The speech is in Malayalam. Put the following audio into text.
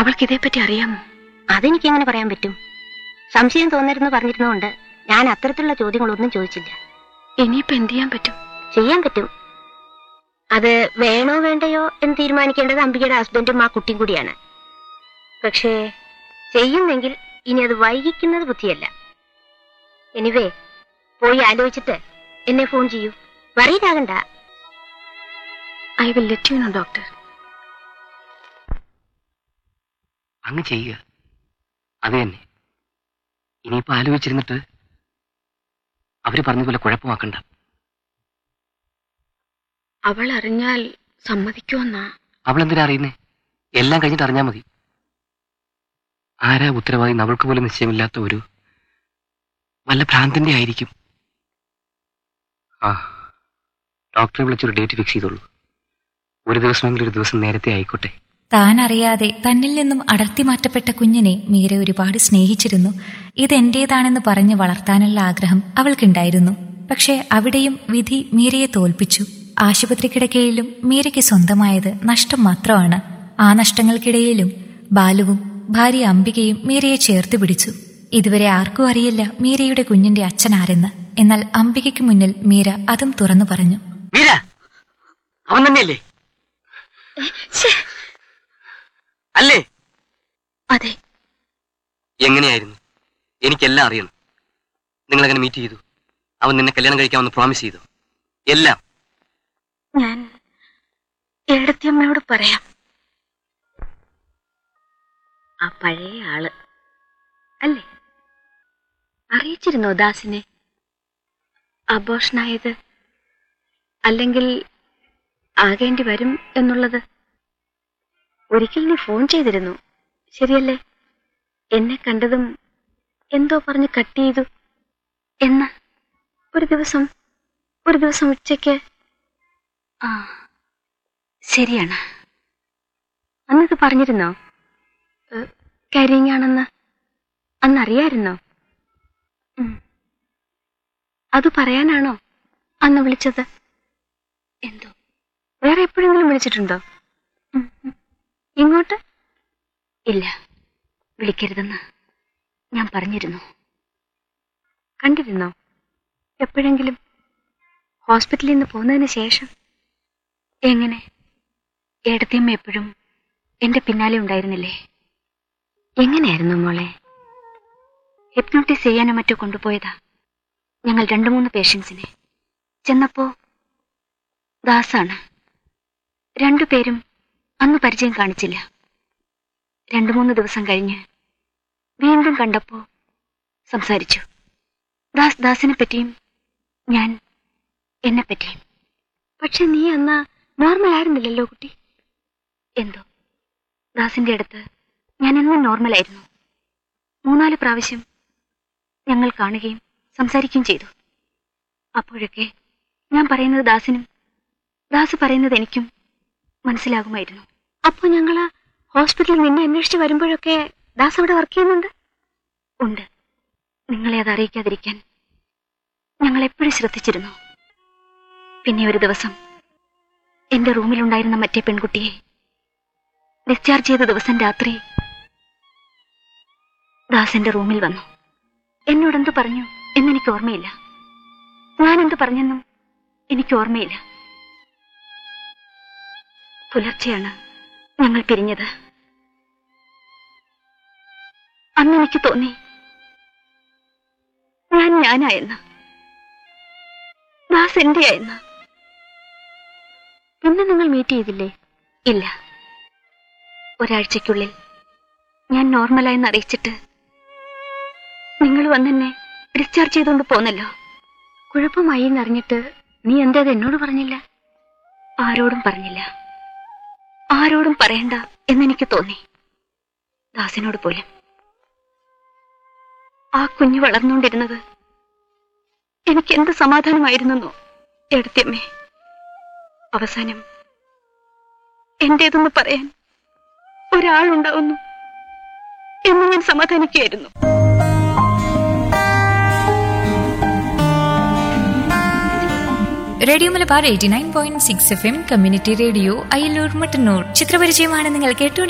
അവൾക്ക് ഇതേപ്പറ്റി അറിയാമോ അതെനിക്ക് എങ്ങനെ പറയാൻ പറ്റും സംശയം തോന്നരുന്ന് പറഞ്ഞിരുന്നതുകൊണ്ട് ഞാൻ അത്തരത്തിലുള്ള ചോദ്യങ്ങളൊന്നും ചോദിച്ചില്ല ഇനിയിപ്പോ എന്ത് ചെയ്യാൻ പറ്റും ചെയ്യാൻ പറ്റും അത് വേണോ വേണ്ടയോ എന്ന് തീരുമാനിക്കേണ്ടത് അംബികയുടെ ഹസ്ബൻഡും ആ കുട്ടിയും കൂടിയാണ് പക്ഷേ ചെയ്യുന്നെങ്കിൽ ഇനി അത് വൈകിക്കുന്നത് ബുദ്ധിയല്ല എനിവേ പോയി ആലോചിച്ചിട്ട് എന്നെ ഫോൺ ചെയ്യൂ വറീഡാകണ്ട I will let you know doctor അങ്ങ് ചെയ്യുക അത് തന്നെ ഇനിയിപ്പോ ആലോചിച്ചിരുന്നിട്ട് അവര് പറഞ്ഞതുപോലെ കുഴപ്പമാക്കണ്ട അവൾ അറിഞ്ഞാൽ സമ്മതിക്കുമെന്നാ അവളെന്തിനാ അറിയുന്നേ എല്ലാം കഴിഞ്ഞിട്ട് അറിഞ്ഞാ മതി ആരാ ഉത്തരവാദി അവൾക്ക് പോലും നിശ്ചയമില്ലാത്ത ഒരു വല്ല ഭ്രാന്തിന്റെ ആയിരിക്കും ആ ഡോക്ടറെ വിളിച്ചൊരു ഡേറ്റ് ഫിക്സ് ചെയ്തോളൂ ഒരു ദിവസമെങ്കിലും ഒരു ദിവസം നേരത്തെ ആയിക്കോട്ടെ താൻ അറിയാതെ തന്നിൽ നിന്നും അടർത്തി മാറ്റപ്പെട്ട കുഞ്ഞിനെ മീര ഒരുപാട് സ്നേഹിച്ചിരുന്നു ഇതെന്റേതാണെന്ന് പറഞ്ഞ് വളർത്താനുള്ള ആഗ്രഹം അവൾക്കുണ്ടായിരുന്നു പക്ഷേ അവിടെയും വിധി മീരയെ തോൽപ്പിച്ചു ആശുപത്രി കിടക്കയിലും മീരയ്ക്ക് സ്വന്തമായത് നഷ്ടം മാത്രമാണ് ആ നഷ്ടങ്ങൾക്കിടയിലും ബാലുവും ഭാര്യ അംബികയും മീരയെ ചേർത്ത് പിടിച്ചു ഇതുവരെ ആർക്കും അറിയില്ല മീരയുടെ കുഞ്ഞിന്റെ അച്ഛൻ ആരെന്ന് എന്നാൽ അംബികയ്ക്ക് മുന്നിൽ മീര അതും തുറന്നു പറഞ്ഞു മീര അവൻ തന്നെയല്ലേ അല്ലേ അതെ എങ്ങനെയായിരുന്നു എനിക്കെല്ലാം അറിയണം നിങ്ങൾ അങ്ങനെ മീറ്റ് ചെയ്തു അവൻ നിന്നെ കല്യാണം കഴിക്കാമെന്ന് പ്രോമിസ് ചെയ്തു എല്ലാം ഞാൻ എടത്തിയമ്മയോട് പറയാം ആ പഴയ ആള് അല്ലേ അറിയിച്ചിരുന്നോ ദാസിനെ അബോഷനായത് അല്ലെങ്കിൽ ആകേണ്ടി വരും എന്നുള്ളത് ഒരിക്കൽ നീ ഫോൺ ചെയ്തിരുന്നു ശരിയല്ലേ എന്നെ കണ്ടതും എന്തോ പറഞ്ഞ് കട്ട് ചെയ്തു എന്ന ഒരു ദിവസം ഒരു ദിവസം ഉച്ചയ്ക്ക് ആ ശരിയാണ് അന്നിത് പറഞ്ഞിരുന്നോ കരിങ്ങാണെന്ന് അന്നറിയായിരുന്നോ ഉം. അത് പറയാനാണോ അന്ന് വിളിച്ചത് എന്തോ വേറെ എപ്പോഴെങ്കിലും വിളിച്ചിട്ടുണ്ടോ ഉം, ഉം. ഇങ്ങോട്ട് ഇല്ല വിളിക്കരുതെന്ന് ഞാൻ പറഞ്ഞിരുന്നു കണ്ടിരുന്നോ എപ്പോഴെങ്കിലും ഹോസ്പിറ്റലിൽ നിന്ന് പോന്നതിന് ശേഷം എങ്ങനെ ഏടത്തിയമ്മ എപ്പോഴും എന്റെ പിന്നാലെ ഉണ്ടായിരുന്നില്ലേ എങ്ങനെയായിരുന്നു മോളെ ഹിപ്നോട്ടിസ് ചെയ്യാനോ മറ്റോ കൊണ്ടുപോയതാ ഞങ്ങൾ രണ്ടു മൂന്ന് പേഷ്യൻസിനെ ചെന്നപ്പോ ദാസാണ് രണ്ടുപേരും അന്ന് പരിചയം കാണിച്ചില്ല രണ്ടു മൂന്ന് ദിവസം കഴിഞ്ഞ് വീണ്ടും കണ്ടപ്പോ സംസാരിച്ചു ദാസ് ദാസിനെ പറ്റിയും ഞാൻ എന്നെ പറ്റിയും പക്ഷെ നീ അന്ന് നോർമൽ ആയിരുന്നില്ലല്ലോ കുട്ടി എന്തോ ദാസിന്റെ അടുത്ത് ഞാൻ എന്നും നോർമലായിരുന്നു മൂന്നാല് പ്രാവശ്യം ഞങ്ങൾ കാണുകയും സംസാരിക്കുകയും ചെയ്തു അപ്പോഴൊക്കെ ഞാൻ പറയുന്നത് ദാസിനും ദാസ് പറയുന്നത് എനിക്കും മനസ്സിലാകുമായിരുന്നു അപ്പോൾ ഞങ്ങൾ ഹോസ്പിറ്റലിൽ നിന്നെ അന്വേഷിച്ച് വരുമ്പോഴൊക്കെ ദാസ് അവിടെ വർക്ക് ചെയ്യുന്നുണ്ട് ഉണ്ട് നിങ്ങളെ അത് അറിയിക്കാതിരിക്കാൻ ഞങ്ങൾ എപ്പോഴും ശ്രദ്ധിച്ചിരുന്നു പിന്നെ ഒരു ദിവസം എന്റെ റൂമിലുണ്ടായിരുന്ന മറ്റേ പെൺകുട്ടിയെ ഡിസ്ചാർജ് ചെയ്ത ദിവസം രാത്രി ദാസ് എന്റെ റൂമിൽ വന്നു എന്നോട് എന്ത് പറഞ്ഞു എന്നെനിക്ക് ഓർമ്മയില്ല ഞാൻ എന്ത് പറഞ്ഞെന്നും എനിക്ക് ഓർമ്മയില്ല പുലർച്ചെയാണ് ഞങ്ങൾ പിരിഞ്ഞത് അന്ന് എനിക്ക് തോന്നി ഞാൻ ഞാനായെന്ന് ദാസ് എന്റെയായെന്ന് പിന്നെ നിങ്ങൾ മീറ്റ് ചെയ്തില്ലേ ഇല്ല ഒരാഴ്ചയ്ക്കുള്ളിൽ ഞാൻ നോർമലായെന്ന് അറിയിച്ചിട്ട് നിങ്ങൾ വന്നെന്നെ ഡിസ്ചാർജ് ചെയ്തുകൊണ്ട് പോന്നല്ലോ കുഴപ്പമായി എന്നറിഞ്ഞിട്ട് നീ എന്താ അത് എന്നോട് പറഞ്ഞില്ല ആരോടും പറഞ്ഞില്ല ആരോടും പറയണ്ട എന്നെനിക്ക് തോന്നി ദാസിനോട് പോലും ആ കുഞ്ഞ് വളർന്നുകൊണ്ടിരുന്നത് എനിക്ക് എന്ത് സമാധാനമായിരുന്നെന്നോ എടുത്തമ്മേ അവസാനം എന്റേതെന്ന് പറയാൻ ഒരാളുണ്ടാവുന്നു എന്ന് ഞാൻ സമാധാനിക്കുകയായിരുന്നു radio Malabar eighty nine point six F M community radio Ayyallur Mattannur ചിത്രപരിചയമാണ് നിങ്ങൾ കേട്ടുകൊണ്ടിരിക്കുന്നത്